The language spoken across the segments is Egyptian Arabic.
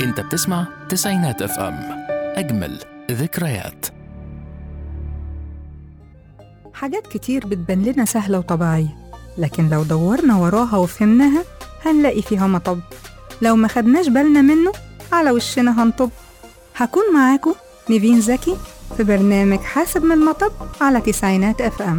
انت بتسمع تسعينات اف ام اجمل ذكريات حاجات كتير بتبان لنا سهلة وطبيعية لكن لو دورنا وراها وفهمناها هنلاقي فيها مطب لو ما خدناش بالنا منه على وشنا هنطب هكون معاكم نيفين زكي في برنامج حاسب من المطب على تسعينات اف ام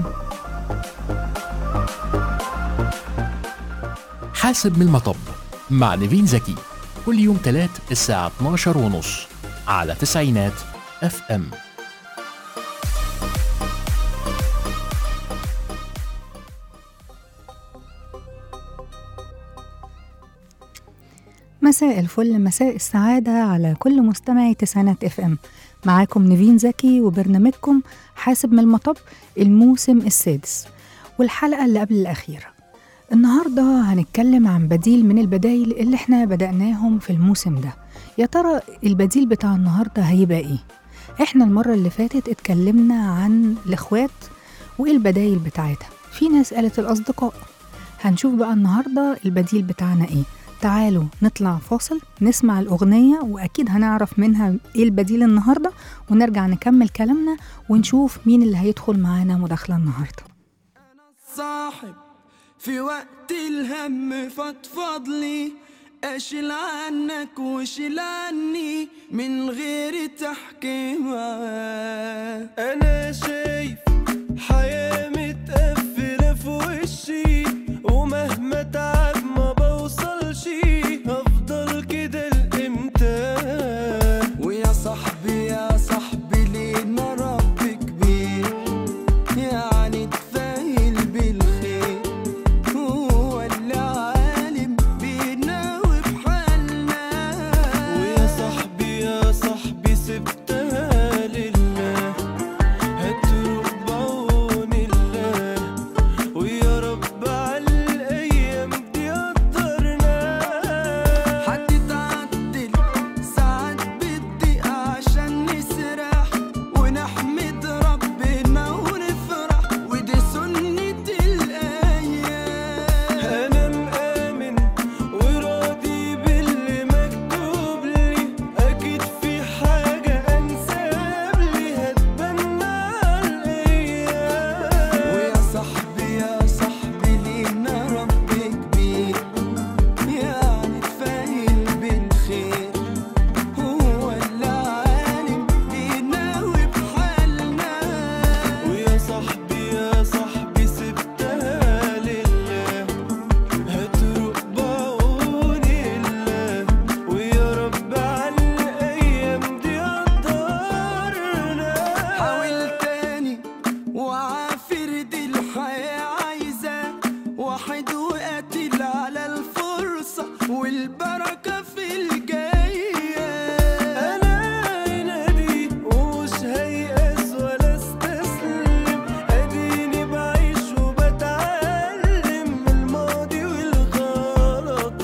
حاسب من المطب مع نيفين زكي كل يوم تلات الساعة 12 ونص على تسعينات اف ام مساء الفل مساء السعادة على كل مستمعي تسعينات اف ام معاكم نيفين زكي وبرنامجكم حاسب من المطب الموسم السادس والحلقة اللي قبل الأخيرة النهاردة هنتكلم عن بديل من البدايل اللي احنا بدأناهم في الموسم ده يا ترى البديل بتاع النهاردة هيبقى ايه؟ احنا المرة اللي فاتت اتكلمنا عن الإخوات وإيه البدايل بتاعتها في ناس قالت الأصدقاء هنشوف بقى النهاردة البديل بتاعنا ايه تعالوا نطلع فاصل نسمع الأغنية وأكيد هنعرف منها إيه البديل النهاردة ونرجع نكمل كلامنا ونشوف مين اللي هيدخل معانا مداخلة النهاردة صاحب في وقت الهم فضفض لي اشيل عنك وشيل عني من غير تحكيم انا شايف حياة متقفلة في وشي ومهما تعب ما بوصلش هفضل كده لامتى ويا صاحبي يا صاحبي لينا رب كبير يعني تفايل بالخير هو اللي عالم بينا وبحالنا ويا صاحبي يا صاحبي سبتها لله هتروح بعون الله ويا رب على الايام دي قدرنا حد تعدل ساعات بتضيق عشان نسرح ونحمد ربنا ونفرح ودي سنة الأيام أنا مآمن وراضي باللي مكتوب لي أكيد في حاجة أنساب لي هتبنى الأيام ويا صاحبي يا صاحبي لينا رب كبير يعني تفايل بالخير هو اللي عالم بينا وبحالنا ويا صاحبي يا صاحبي سبتها لله هتروح بعون الله ويا رب على الايام دي قدرنا حاول تاني وعافر دي الحياة عايزة واحد وقاتل على الفرصة والبركة في الجاية أنا هنادي ومش هيأس ولا استسلم أديني بعيش وبتعلم من الماضي والغلطات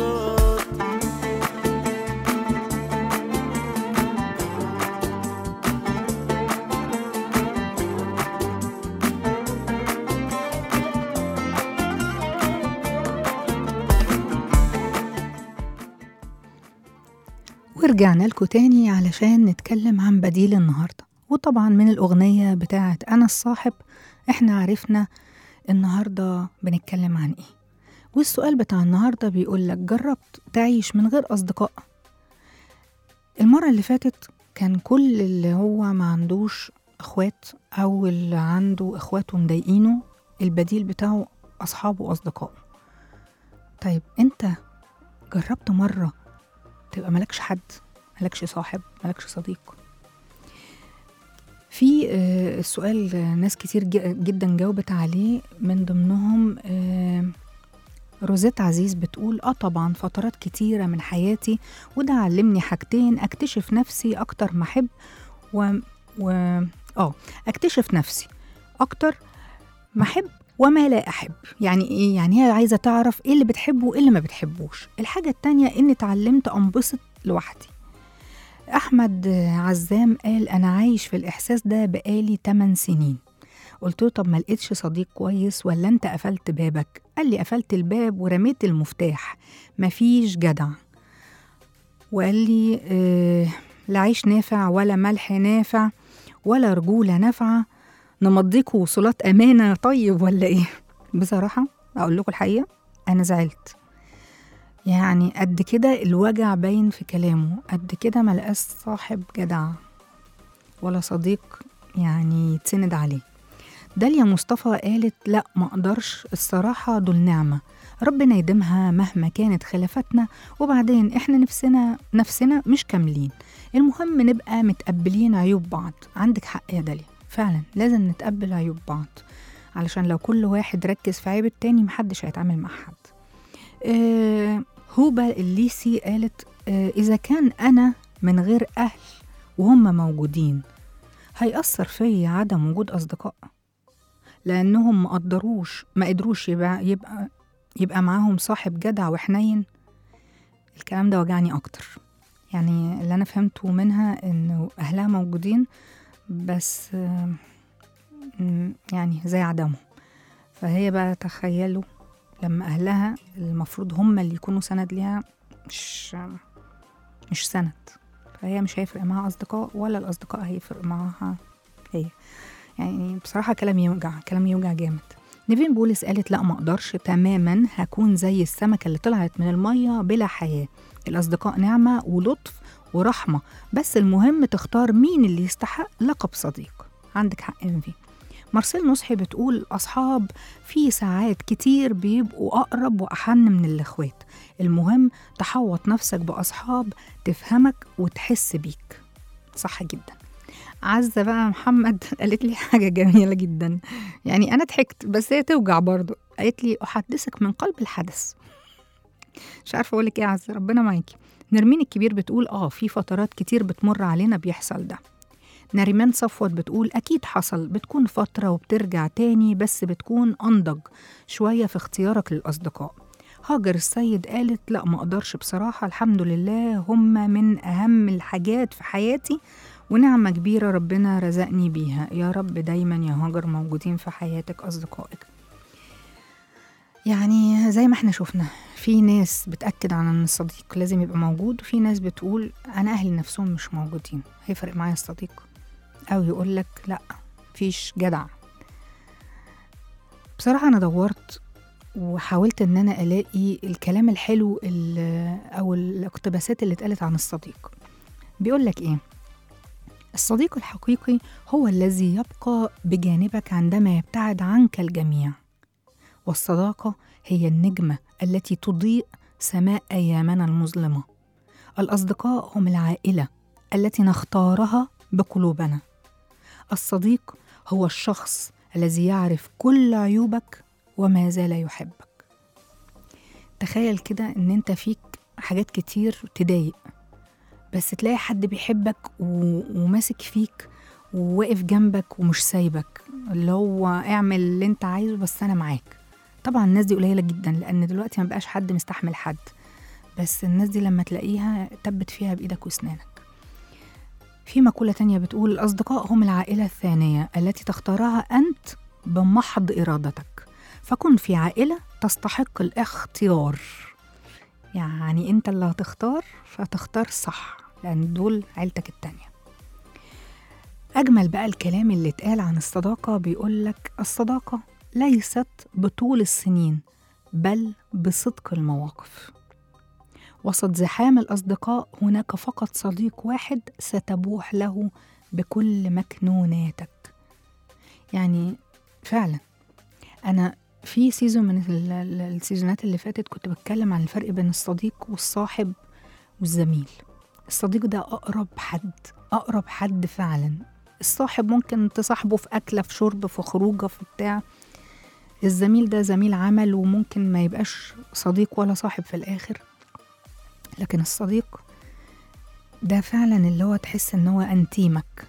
ورجعنا لكم تاني علشان نتكلم عن بديل النهاردة وطبعا من الأغنية بتاعت أنا الصاحب احنا عرفنا النهاردة بنتكلم عن ايه والسؤال بتاع النهاردة بيقولك جربت تعيش من غير أصدقاء المرة اللي فاتت كان كل اللي هو ما عندوش اخوات أو اللي عنده اخواته مضايقينه البديل بتاعه أصحابه وأصدقائه طيب انت جربت مرة تبقى ملكش حد ملكش صاحب ملكش صديق في آه، السؤال آه، ناس كتير ج- جدا جاوبت عليه من ضمنهم آه، روزيت عزيز بتقول اه طبعا فترات كتيرة من حياتي وده علمني حاجتين اكتشف نفسي اكتر ما احب و... و... اه اكتشف نفسي اكتر ما احب وما لا احب يعني ايه يعني هي عايزه تعرف ايه اللي بتحبه وايه اللي ما بتحبوش الحاجه التانية اني اتعلمت انبسط لوحدي احمد عزام قال انا عايش في الاحساس ده بقالي 8 سنين قلت له طب ما لقيتش صديق كويس ولا انت قفلت بابك قال لي قفلت الباب ورميت المفتاح مفيش جدع وقال لي آه لا عيش نافع ولا ملح نافع ولا رجولة نافعة نمضيكوا وصولات أمانة طيب ولا إيه بصراحة أقول لكم الحقيقة أنا زعلت يعني قد كده الوجع باين في كلامه قد كده ملقاش صاحب جدع ولا صديق يعني يتسند عليه داليا مصطفى قالت لا ما اقدرش الصراحة دول نعمة ربنا يديمها مهما كانت خلافاتنا وبعدين احنا نفسنا نفسنا مش كاملين المهم نبقى متقبلين عيوب بعض عندك حق يا داليا فعلا لازم نتقبل عيوب بعض علشان لو كل واحد ركز في عيب التاني محدش هيتعامل مع حد آه هوبا الليسي قالت آه إذا كان أنا من غير أهل وهم موجودين هيأثر فيا عدم وجود أصدقاء لأنهم ما قدروش ما قدروش يبقى, يبقى يبقى معاهم صاحب جدع وحنين الكلام ده وجعني أكتر يعني اللي أنا فهمته منها إنه أهلها موجودين بس آه، م- يعني زي عدمهم فهي بقى تخيلوا لما أهلها المفروض هم اللي يكونوا سند ليها مش مش سند فهي مش هيفرق معاها أصدقاء ولا الأصدقاء هيفرق معاها هي يعني بصراحة كلام يوجع كلام يوجع جامد نيفين بولس قالت لا ما اقدرش تماما هكون زي السمكة اللي طلعت من المية بلا حياة الأصدقاء نعمة ولطف ورحمة بس المهم تختار مين اللي يستحق لقب صديق عندك حق انفي مارسيل نصحي بتقول الأصحاب في ساعات كتير بيبقوا أقرب وأحن من الإخوات المهم تحوط نفسك بأصحاب تفهمك وتحس بيك صح جدا عزة بقى محمد قالت لي حاجة جميلة جدا يعني أنا ضحكت بس هي توجع برضو قالت لي أحدثك من قلب الحدث مش عارفة أقول لك إيه يا عزة ربنا معاكي نرمين الكبير بتقول آه في فترات كتير بتمر علينا بيحصل ده نريمان صفوت بتقول أكيد حصل بتكون فترة وبترجع تاني بس بتكون أنضج شوية في اختيارك للأصدقاء هاجر السيد قالت لا ما أقدرش بصراحة الحمد لله هم من أهم الحاجات في حياتي ونعمة كبيرة ربنا رزقني بيها يا رب دايما يا هاجر موجودين في حياتك أصدقائك يعني زي ما احنا شفنا في ناس بتأكد على ان الصديق لازم يبقى موجود وفي ناس بتقول انا اهلي نفسهم مش موجودين هيفرق معايا الصديق او يقول لك لا فيش جدع بصراحة انا دورت وحاولت ان انا الاقي الكلام الحلو ال- او الاقتباسات اللي اتقالت عن الصديق بيقول لك ايه الصديق الحقيقي هو الذي يبقى بجانبك عندما يبتعد عنك الجميع والصداقة هي النجمة التي تضيء سماء أيامنا المظلمة الأصدقاء هم العائلة التي نختارها بقلوبنا الصديق هو الشخص الذي يعرف كل عيوبك وما زال يحبك تخيل كده ان انت فيك حاجات كتير تضايق بس تلاقي حد بيحبك و- وماسك فيك وواقف جنبك ومش سايبك اللي هو اعمل اللي انت عايزه بس انا معاك طبعا الناس دي قليله جدا لان دلوقتي ما بقاش حد مستحمل حد بس الناس دي لما تلاقيها تبت فيها بايدك واسنانك في مقولة تانية بتقول الأصدقاء هم العائلة الثانية التي تختارها أنت بمحض إرادتك فكن في عائلة تستحق الاختيار يعني أنت اللي هتختار فتختار صح لأن دول عيلتك التانية أجمل بقى الكلام اللي اتقال عن الصداقة بيقولك الصداقة ليست بطول السنين بل بصدق المواقف وسط زحام الأصدقاء هناك فقط صديق واحد ستبوح له بكل مكنوناتك يعني فعلا أنا في سيزون من ال- ال- السيزونات اللي فاتت كنت بتكلم عن الفرق بين الصديق والصاحب والزميل الصديق ده أقرب حد أقرب حد فعلا الصاحب ممكن تصاحبه في أكلة في شرب في خروجة في بتاع الزميل ده زميل عمل وممكن ما يبقاش صديق ولا صاحب في الآخر لكن الصديق ده فعلا اللي هو تحس ان هو انتيمك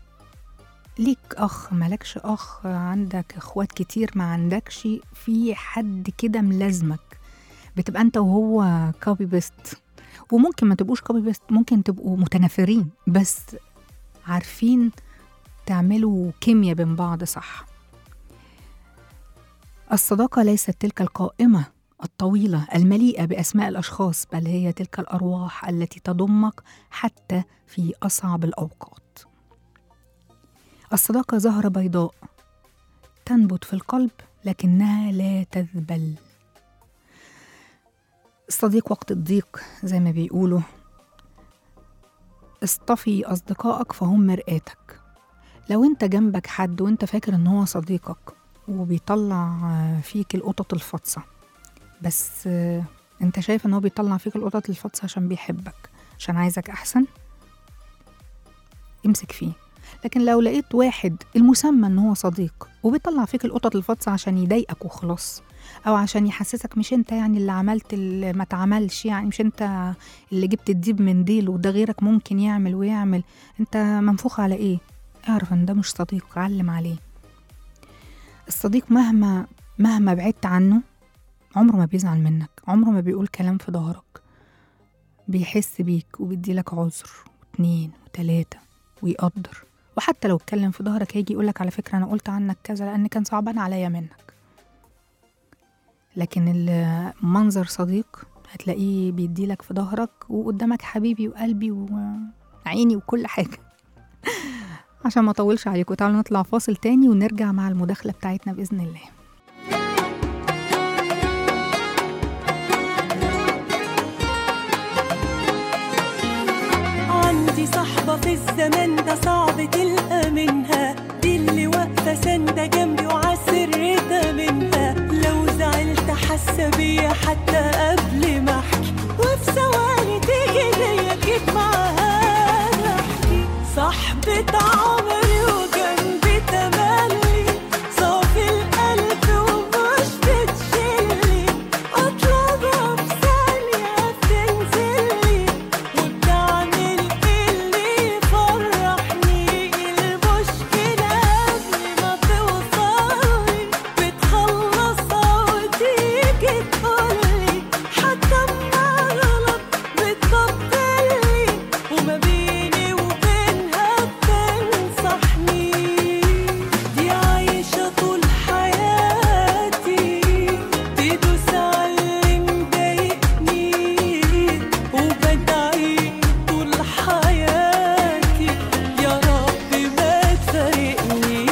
ليك اخ مالكش اخ عندك اخوات كتير ما عندكش في حد كده ملازمك بتبقى انت وهو كوبي بيست وممكن ما تبقوش كوبي بيست ممكن تبقوا متنافرين بس عارفين تعملوا كيمياء بين بعض صح الصداقة ليست تلك القائمة الطويلة المليئة بأسماء الأشخاص بل هي تلك الأرواح التي تضمك حتى في أصعب الأوقات الصداقة زهرة بيضاء تنبت في القلب لكنها لا تذبل الصديق وقت الضيق زي ما بيقولوا اصطفي أصدقائك فهم مرآتك لو انت جنبك حد وانت فاكر ان هو صديقك وبيطلع آه، فيك القطط الفطسة بس آه، انت شايف ان هو بيطلع فيك القطط الفطسة عشان بيحبك عشان عايزك احسن امسك فيه لكن لو لقيت واحد المسمى ان هو صديق وبيطلع فيك القطط الفطسة عشان يضايقك وخلاص او عشان يحسسك مش انت يعني اللي عملت اللي ما تعملش يعني مش انت اللي جبت الديب من ديل وده غيرك ممكن يعمل ويعمل انت منفوخ على ايه اعرف ان ده مش صديق علم عليه الصديق مهما مهما بعدت عنه عمره ما بيزعل منك عمره ما بيقول كلام في ظهرك بيحس بيك وبيديلك عذر واتنين وتلاتة ويقدر وحتى لو اتكلم في ظهرك هيجي يقولك على فكرة أنا قلت عنك كذا لأن كان صعبان عليا منك لكن المنظر صديق هتلاقيه بيديلك في ظهرك وقدامك حبيبي وقلبي وعيني وكل حاجة عشان ما اطولش عليكم تعالوا نطلع فاصل تاني ونرجع مع المداخلة بتاعتنا بإذن الله عندي صاحبة في الزمان ده صعب تلقى منها دي اللي واقفة ساندة جنبي وعسرتها منها لو زعلت حاسة بيا حتى قبل ما احكي وفي ثواني تيجي ليا اجيب معاها احكي صاحبة عمري وجنبي تملي صافي القلب ومش بتشيلي اطلبها في ثانية بتنزلي وبتعمل اللي يفرحني المشكلة قبل ما توصلي بتخلصها وتيجي تقولي حتى اما غلط بتبطلي وما بيني وبينها بتنصحني دي عايشة طول حياتي تدوس على اللي مضايقني وبدعي طول حياتي يا رب ما تفارقني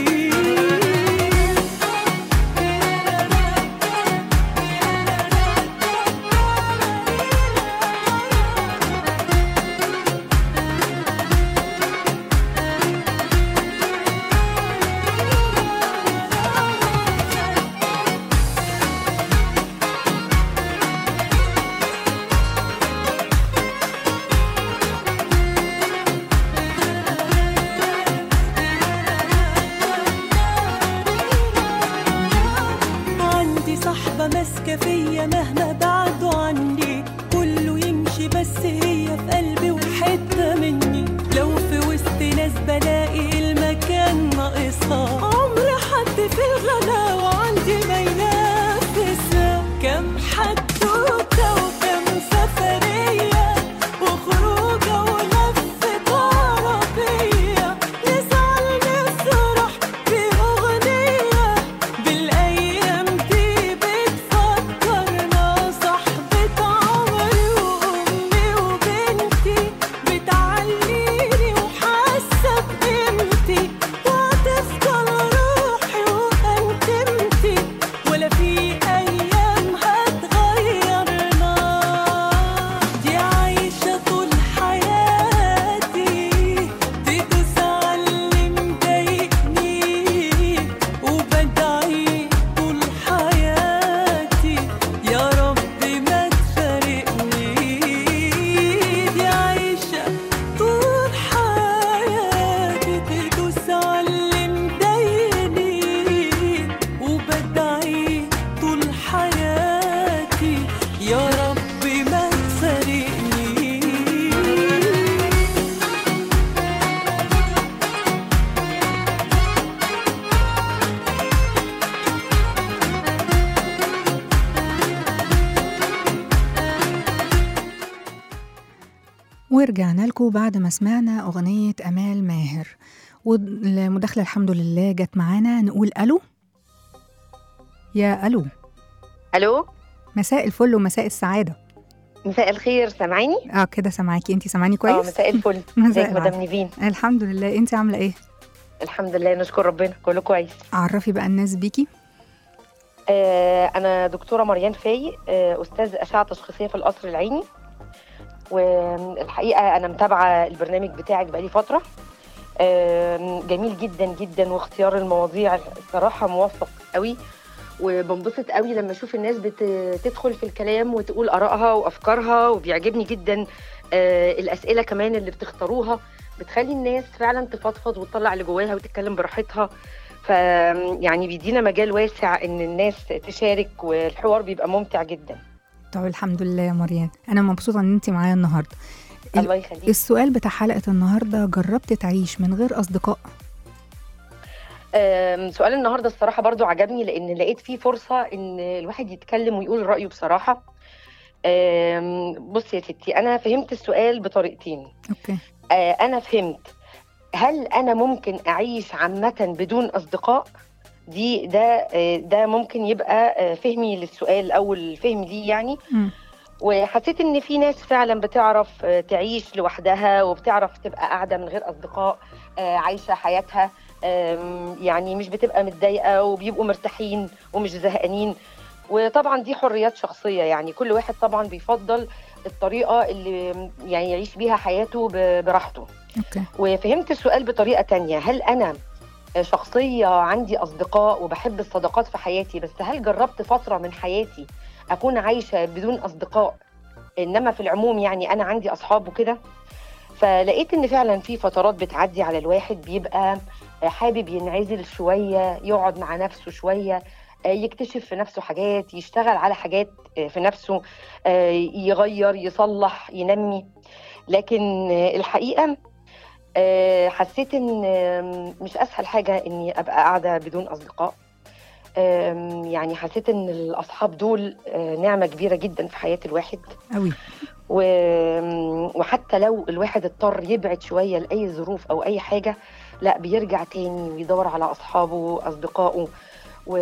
عندي صاحبة ماسكة فيا مهما بعدوا عني كله يمشي بس هي في قلبي وحتة مني لو في وسط ناس بلاقي المكان ناقصها عمر حد في الغلاوة عندي ما ينافسها كم حدوتة وكم سفرية وخروجة ولفة عربية نزعل نفرح بأغنية بالأيام دي بتفكرنا صاحبة عمري وأمي وبنتي بتعليني وحاسة بقيمتي وهتفضل روحي وأنتمتي ولا في أيام هتغيرنا دي عايشة طول حياتي تدوس على اللي مضايقني وبدعي طول حياتي يا رب ما تفارقني دي عايشة طول حياتي تدوس على اللي مضايقني وبدعي طول حياتي يا رب ما تفارقني ورجعنا لكم بعد ما سمعنا أغنية أمال ماهر والمداخلة الحمد لله جت معانا نقول ألو يا ألو الو مساء الفل ومساء السعاده مساء الخير سامعيني؟ اه كده سامعاكي انت سامعاني اه كويس مساء الفل مساء ازيك العسل. مدام نيفين الحمد لله انت عامله ايه الحمد لله نشكر ربنا كله كويس عرفي بقى الناس بيكي آه انا دكتوره مريان فايق آه استاذ اشعه تشخيصيه في القصر العيني والحقيقه انا متابعه البرنامج بتاعك بقالي فتره آه جميل جدا جدا واختيار المواضيع الصراحه موفق قوي وبنبسط قوي لما اشوف الناس بتدخل في الكلام وتقول ارائها وافكارها وبيعجبني جدا آه الاسئله كمان اللي بتختاروها بتخلي الناس فعلا تفضفض وتطلع اللي جواها وتتكلم براحتها ف يعني بيدينا مجال واسع ان الناس تشارك والحوار بيبقى ممتع جدا طب الحمد لله يا مريان انا مبسوطه ان انت معايا النهارده ال- الله يخليك السؤال بتاع حلقه النهارده جربت تعيش من غير اصدقاء آم، سؤال النهارده الصراحه برضو عجبني لان لقيت فيه فرصه ان الواحد يتكلم ويقول رايه بصراحه آم، بصي يا ستي انا فهمت السؤال بطريقتين اوكي آه، انا فهمت هل انا ممكن اعيش عامه بدون اصدقاء دي ده آه، ده ممكن يبقى آه، فهمي للسؤال او الفهم ليه يعني مم. وحسيت ان في ناس فعلا بتعرف آه، تعيش لوحدها وبتعرف تبقى قاعده من غير اصدقاء آه، عايشه حياتها آم، يعني مش بتبقى متضايقه وبيبقوا مرتاحين ومش زهقانين وطبعا دي حريات شخصيه يعني كل واحد طبعا بيفضل الطريقه اللي يعني يعيش بيها حياته ب- براحته اوكي وفهمت السؤال بطريقة تانية هل أنا شخصية عندي أصدقاء وبحب الصداقات في حياتي بس هل جربت فترة من حياتي أكون عايشة بدون أصدقاء إنما في العموم يعني أنا عندي أصحاب وكده فلقيت إن فعلا في فترات بتعدي على الواحد بيبقى حابب ينعزل شوية يقعد مع نفسه شوية يكتشف في نفسه حاجات يشتغل على حاجات في نفسه يغير يصلح ينمي لكن الحقيقة آه، حسيت ان آم، مش اسهل حاجه اني ابقى قاعده بدون اصدقاء آم، يعني حسيت ان الاصحاب دول آه، نعمه كبيره جدا في حياه الواحد قوي و- وحتى لو الواحد اضطر يبعد شويه لاي ظروف او اي حاجه لا بيرجع تاني ويدور على اصحابه واصدقائه و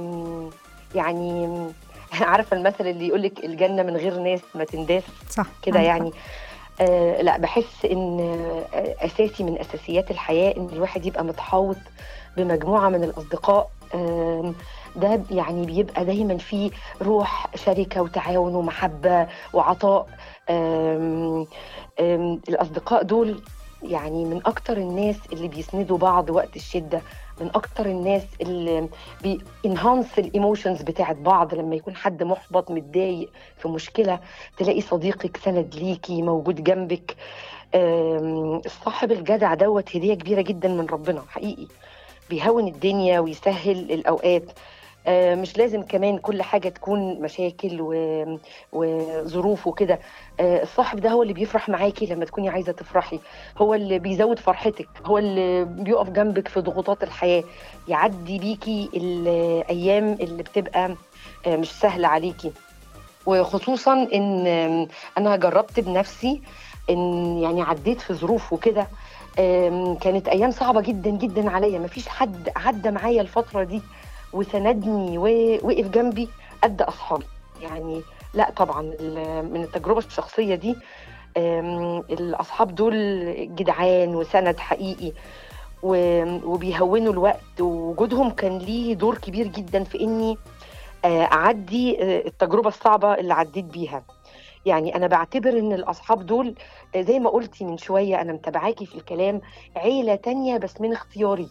يعني عارفه المثل اللي يقولك الجنه من غير ناس ما تنداس صح كده عندك يعني آه لا بحس ان آه، اساسي من اساسيات الحياه ان الواحد يبقى متحوط بمجموعه من الاصدقاء آم، ده يعني بيبقى دايما فيه روح شركه وتعاون ومحبه وعطاء آم، آم، الاصدقاء دول يعني من اكتر الناس اللي بيسندوا بعض وقت الشده من اكتر الناس اللي بينهانس الايموشنز بتاعت بعض لما يكون حد محبط متضايق في مشكله تلاقي صديقك سند ليكي موجود جنبك آم، الصاحب الجدع دوت هدية كبيرة جدا من ربنا حقيقي بيهون الدنيا ويسهل الأوقات آه، مش لازم كمان كل حاجة تكون مشاكل و- وظروف وكده آه، الصاحب ده هو اللي بيفرح معاكي لما تكوني عايزة تفرحي هو اللي بيزود فرحتك هو اللي بيقف جنبك في ضغوطات الحياة يعدي بيكي الأيام اللي بتبقى آه، مش سهلة عليكي وخصوصا ان انا جربت بنفسي ان يعني عديت في ظروف وكده أم، كانت ايام صعبه جدا جدا عليا مفيش حد عدى معايا الفتره دي وسندني ووقف جنبي قد اصحابي يعني لا طبعا ال- من التجربه الشخصيه دي أم، الاصحاب دول جدعان وسند حقيقي و- وبيهونوا الوقت ووجودهم كان ليه دور كبير جدا في اني آه، اعدي آه، التجربه الصعبه اللي عديت بيها يعني انا بعتبر ان الاصحاب دول آه، زي ما قلتي من شويه انا متابعاكي في الكلام عيله تانية بس من اختياري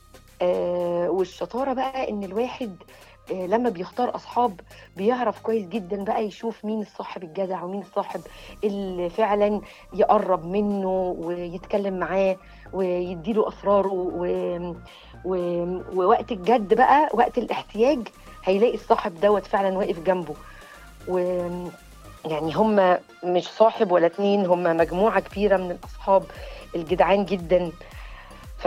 آه، والشطاره بقى ان الواحد آه، لما بيختار اصحاب بيعرف كويس جدا بقى يشوف مين الصاحب الجدع ومين الصاحب اللي فعلا يقرب منه ويتكلم معاه ويديله اسراره و... و... ووقت الجد بقى وقت الاحتياج هيلاقي الصاحب دوت فعلا واقف جنبه و يعني هم مش صاحب ولا اتنين هم مجموعة كبيرة من الأصحاب الجدعان جدا ف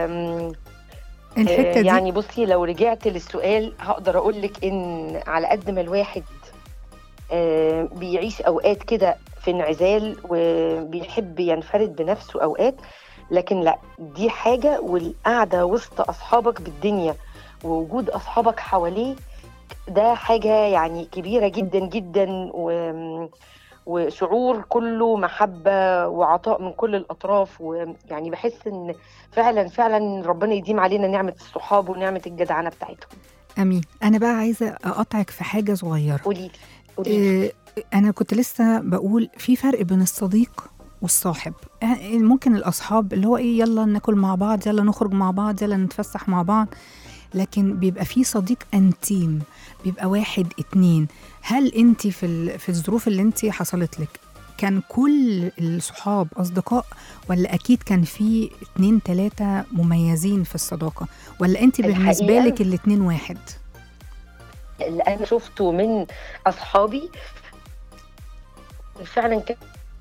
الحته دي يعني بصي لو رجعت للسؤال هقدر أقول لك إن على قد ما الواحد آه، بيعيش أوقات كده في انعزال وبيحب ينفرد بنفسه أوقات لكن لا دي حاجة والقعدة وسط أصحابك بالدنيا ووجود أصحابك حواليه ده حاجة يعني كبيرة جدا جدا و وشعور كله محبة وعطاء من كل الأطراف ويعني بحس إن فعلا فعلا ربنا يديم علينا نعمة الصحاب ونعمة الجدعنة بتاعتهم امين انا بقى عايزه اقطعك في حاجه صغيره قولي قولي آه، انا كنت لسه بقول في فرق بين الصديق والصاحب آه، ممكن الاصحاب اللي هو ايه يلا ناكل مع بعض يلا نخرج مع بعض يلا نتفسح مع بعض لكن بيبقى في صديق انتيم بيبقى واحد اتنين هل انت في ال- في الظروف اللي انت حصلت لك كان كل الصحاب اصدقاء ولا اكيد كان في اتنين تلاتة مميزين في الصداقه ولا انت بالنسبه الحقيقة- لك الاتنين واحد اللي أنا شفته من أصحابي فعلا كان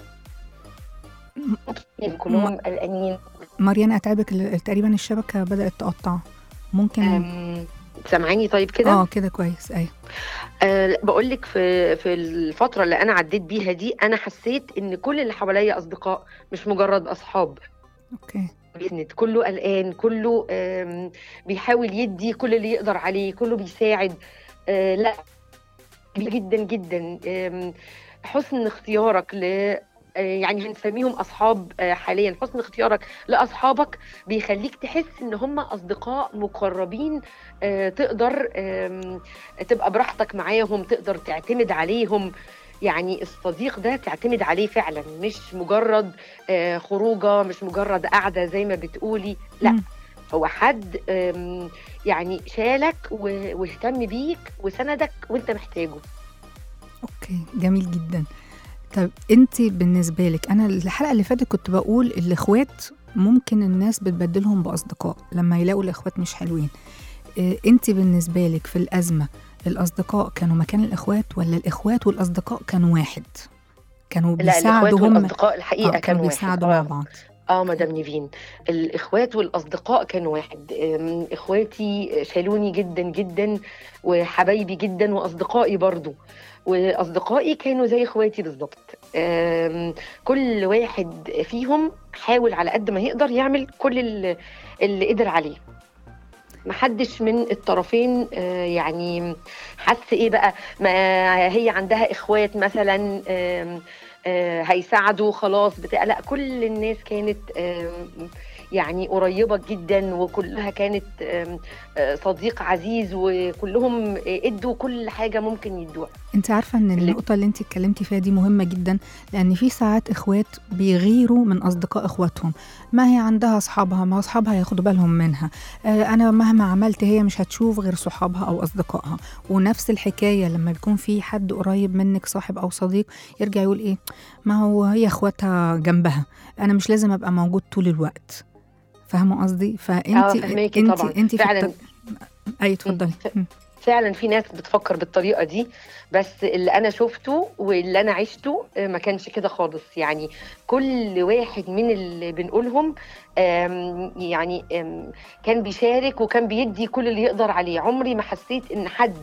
كلهم قلقانين مريان اتعبك ال- تقريبا الشبكه بدات تقطع ممكن أم، سامعاني طيب كده اه كده كويس ايوه أه بقول لك في في الفتره اللي انا عديت بيها دي انا حسيت ان كل اللي حواليا اصدقاء مش مجرد اصحاب اوكي بيسند كله قلقان كله آم، بيحاول يدي كل اللي يقدر عليه كله بيساعد آه، لا كبير جدا جدا آم، حسن اختيارك ل آه، يعني هنسميهم اصحاب آه، حاليا حسن اختيارك لاصحابك بيخليك تحس ان هم اصدقاء مقربين آه، تقدر آم، تبقى براحتك معاهم تقدر تعتمد عليهم يعني الصديق ده تعتمد عليه فعلا مش مجرد آه، خروجه مش مجرد قعده زي ما بتقولي لا مم. هو حد آم، يعني شالك و- واهتم بيك وسندك وانت محتاجه اوكي جميل جدا طب انت بالنسبه لك انا الحلقه اللي فاتت كنت بقول الاخوات ممكن الناس بتبدلهم باصدقاء لما يلاقوا الاخوات مش حلوين إيه انت بالنسبه لك في الازمه الاصدقاء كانوا مكان الاخوات ولا الاخوات والاصدقاء كانوا واحد كانوا لا الاخوات بيساعدوا هم والاصدقاء الحقيقه آه كانوا كانوا واحد بيساعدوا مع آه. بعض اه مدام نيفين الاخوات والاصدقاء كانوا واحد أم، اخواتي شالوني جدا جدا وحبايبي جدا واصدقائي برضو واصدقائي كانوا زي اخواتي بالظبط أم، كل واحد فيهم حاول على قد ما يقدر يعمل كل اللي, اللي قدر عليه محدش من الطرفين آه، يعني حس ايه بقى ما هي عندها اخوات مثلا آم، آه، هيساعدوا خلاص بتاع لا كل الناس كانت آم، يعني قريبة جدا وكلها كانت آم، آه، صديق عزيز وكلهم آه، ادوا كل حاجة ممكن يدوها انت عارفه ان اللي- النقطه اللي انت اتكلمتي فيها دي مهمه جدا لان في ساعات اخوات بيغيروا من اصدقاء اخواتهم ما هي عندها اصحابها ما اصحابها ياخدوا بالهم منها آه انا مهما عملت هي مش هتشوف غير صحابها او اصدقائها ونفس الحكايه لما بيكون في حد قريب منك صاحب او صديق يرجع يقول ايه ما هو هي اخواتها جنبها انا مش لازم ابقى موجود طول الوقت فاهمه قصدي فانت اه فهماكي انت طبعا انت في فعلا الط- اي اتفضلي مم. فعلا في ناس بتفكر بالطريقه دي بس اللي انا شفته واللي انا عشته آه، ما كانش كده خالص يعني كل واحد من اللي بنقولهم آم، يعني آم، كان بيشارك وكان بيدي كل اللي يقدر عليه عمري ما حسيت ان حد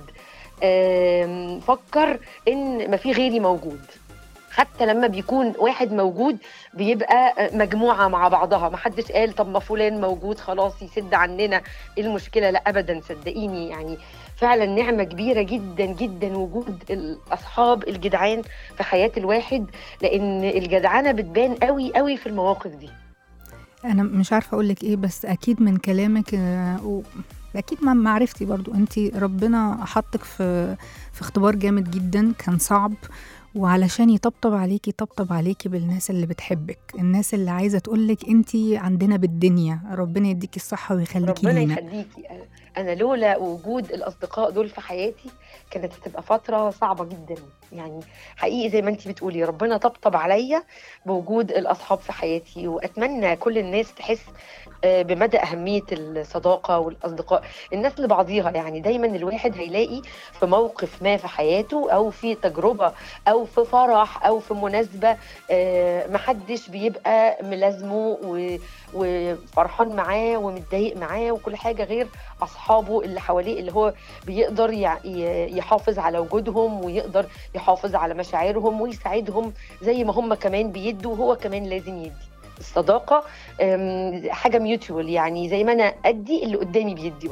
آم، فكر ان ما في غيري موجود حتى لما بيكون واحد موجود بيبقى مجموعه مع بعضها ما حدش قال طب ما فلان موجود خلاص يسد عننا ايه المشكله لا ابدا صدقيني يعني فعلا نعمه كبيره جدا جدا وجود الاصحاب الجدعان في حياه الواحد لان الجدعنه بتبان قوي قوي في المواقف دي انا مش عارفه اقول لك ايه بس اكيد من كلامك آه، و- اكيد مع معرفتي برضو انت ربنا حطك في في اختبار جامد جدا كان صعب وعلشان يطبطب عليكي طبطب عليكي بالناس اللي بتحبك الناس اللي عايزه تقولك انت عندنا بالدنيا ربنا يديكي الصحه ويخليكي ربنا لينا يخليكي انا لولا وجود الاصدقاء دول في حياتي كانت هتبقى فتره صعبه جدا يعني حقيقي زي ما انت بتقولي ربنا طبطب عليا بوجود الاصحاب في حياتي واتمنى كل الناس تحس آه، بمدى اهميه الصداقه والاصدقاء الناس لبعضيها يعني دايما الواحد هيلاقي في موقف ما في حياته او في تجربه او في فرح او في مناسبه آه، محدش بيبقى ملازمه و- وفرحان معاه ومتضايق معاه وكل حاجه غير اصحابه اللي حواليه اللي هو بيقدر يع- ي- يحافظ على وجودهم ويقدر يحافظ على مشاعرهم ويساعدهم زي ما هم كمان بيدوا وهو كمان لازم يدي الصداقه أم، حاجه ميوتوال يعني زي ما انا ادي اللي قدامي بيدي برضه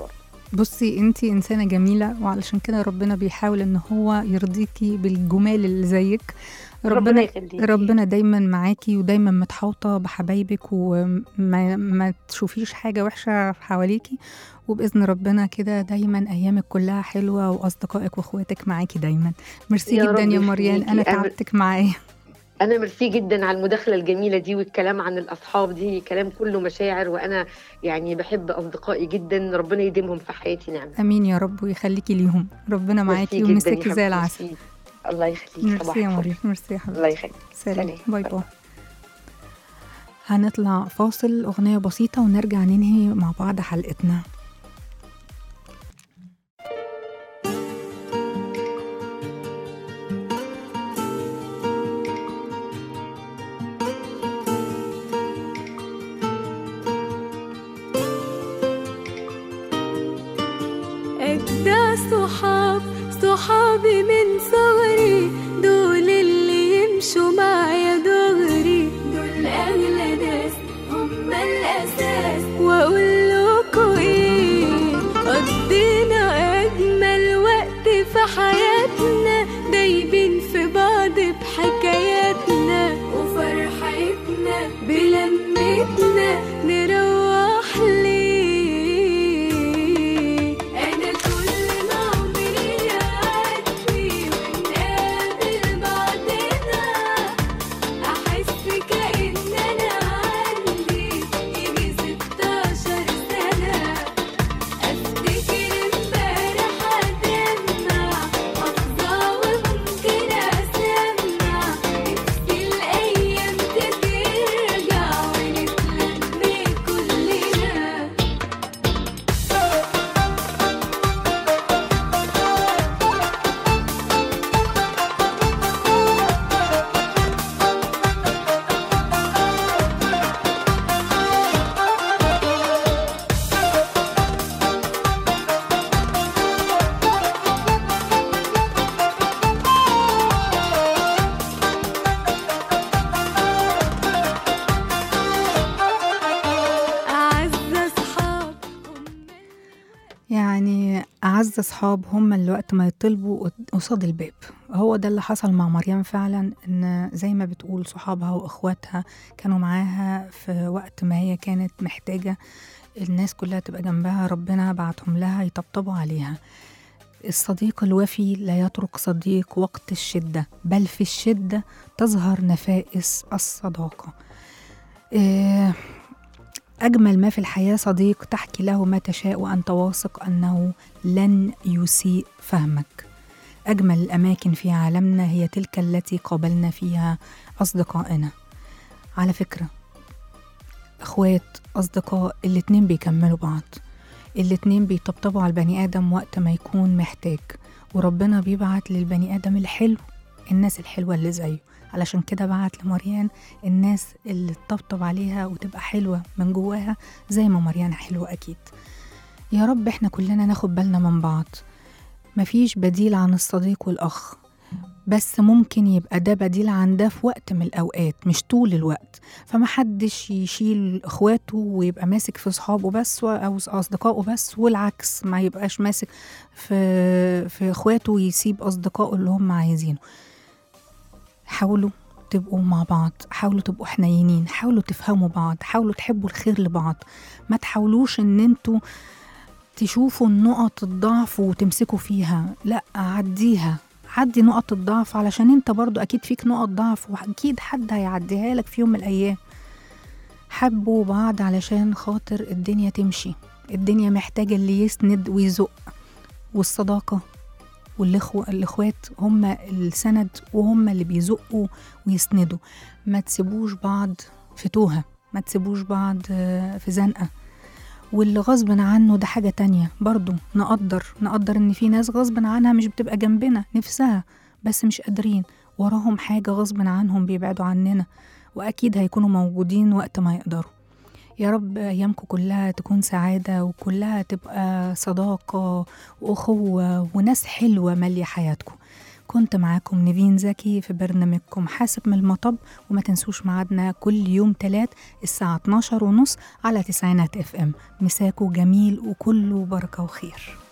بصي انتي انسانه جميله وعلشان كده ربنا بيحاول ان هو يرضيكي بالجمال اللي زيك ربنا يخليكي. ربنا دايما معاكي ودايما متحوطه بحبايبك وما ما تشوفيش حاجه وحشه حواليكي وباذن ربنا كده دايما ايامك كلها حلوه واصدقائك واخواتك معاكي دايما ميرسي يا جدا رب يا مريان يخليكي. انا أنا- تعبتك معايا انا ميرسي جدا على المداخله الجميله دي والكلام عن الاصحاب دي كلام كله مشاعر وانا يعني بحب اصدقائي جدا ربنا يديمهم في حياتي نعمه امين يا رب ويخليكي ليهم ربنا معاكي ميرسي جداً يا ومساكي حبيبتي، زي العسل ميرسي. الله يخليك صباح ميرسي يا الفل. مريم ميرسي يا حبيبتي الله يخليك سلام سلام. باي باي هنطلع فاصل أغنية بسيطة ونرجع ننهي مع بعض حلقتنا أجدع صحاب صحابي من صغري دول اللي يمشوا معايا دغري دول أغلى ناس هم الأساس وأقول لكم إيه قضينا أجمل وقت في حياتنا دايبين في بعض بحكاياتنا وفرحتنا بلمتنا نروح ليه أنا كل ما عمري يعدي ونقابل بعضنا أحس كأن أنا عندي يجي ستاشر سنة أفتكر امبارح أدمع أفضى وممكن أسمع نفسي الأيام ترجع ونتلم كلنا أعز أصحاب يعني أعز أصحاب هم اللي وقت ما يطلبوا قد- قصاد الباب هو ده اللي حصل مع مريم فعلا إن زي ما بتقول صحابها وإخواتها كانوا معاها في وقت ما هي كانت محتاجة الناس كلها تبقى جنبها ربنا بعتهم لها يطبطبوا عليها الصديق الوفي لا يترك صديق وقت الشدة بل في الشدة تظهر نفائس الصداقة إيه أجمل ما في الحياة صديق تحكي له ما تشاء وأنت واثق أنه لن يسيء فهمك أجمل الأماكن في عالمنا هي تلك التي قابلنا فيها أصدقائنا على فكرة أخوات أصدقاء الاتنين بيكملوا بعض الاتنين بيطبطبوا على البني آدم وقت ما يكون محتاج وربنا بيبعت للبني آدم الحلو الناس الحلوة اللي زيه علشان كده بعت لمريان الناس اللي تطبطب عليها وتبقى حلوة من جواها زي ما مريان حلوة أكيد يا رب احنا كلنا ناخد بالنا من بعض مفيش بديل عن الصديق والأخ بس ممكن يبقى ده بديل عن ده في وقت من الأوقات مش طول الوقت فمحدش يشيل إخواته ويبقى ماسك في صحابه بس و- أو أصدقائه بس والعكس ما يبقاش ماسك في في إخواته ويسيب أصدقائه اللي هم عايزينه حاولوا تبقوا مع بعض حاولوا تبقوا حنينين حاولوا تفهموا بعض حاولوا تحبوا الخير لبعض ما تحاولوش ان انتوا تشوفوا نقط الضعف وتمسكوا فيها لا عديها عدي نقط الضعف علشان انت برضو اكيد فيك نقط ضعف واكيد حد هيعديها لك في يوم من الايام حبوا بعض علشان خاطر الدنيا تمشي الدنيا محتاجة اللي يسند ويزق والصداقة والإخوة الإخوات هم السند وهم اللي بيزقوا ويسندوا ما تسيبوش بعض في توهة ما تسيبوش بعض آه، في زنقة واللي غصب عنه ده حاجة تانية برضو نقدر نقدر إن في ناس غصب عنها مش بتبقى جنبنا نفسها بس مش قادرين وراهم حاجة غصب عنهم بيبعدوا عننا وأكيد هيكونوا موجودين وقت ما يقدروا يا رب أيامكم كلها تكون سعادة وكلها تبقى صداقة وأخوة وناس حلوة مالية حياتكم كنت معاكم نيفين زكي في برنامجكم حاسب من المطب وما تنسوش ميعادنا كل يوم تلات الساعة 12 ونص على تسعينات اف ام مساكو جميل وكله بركة وخير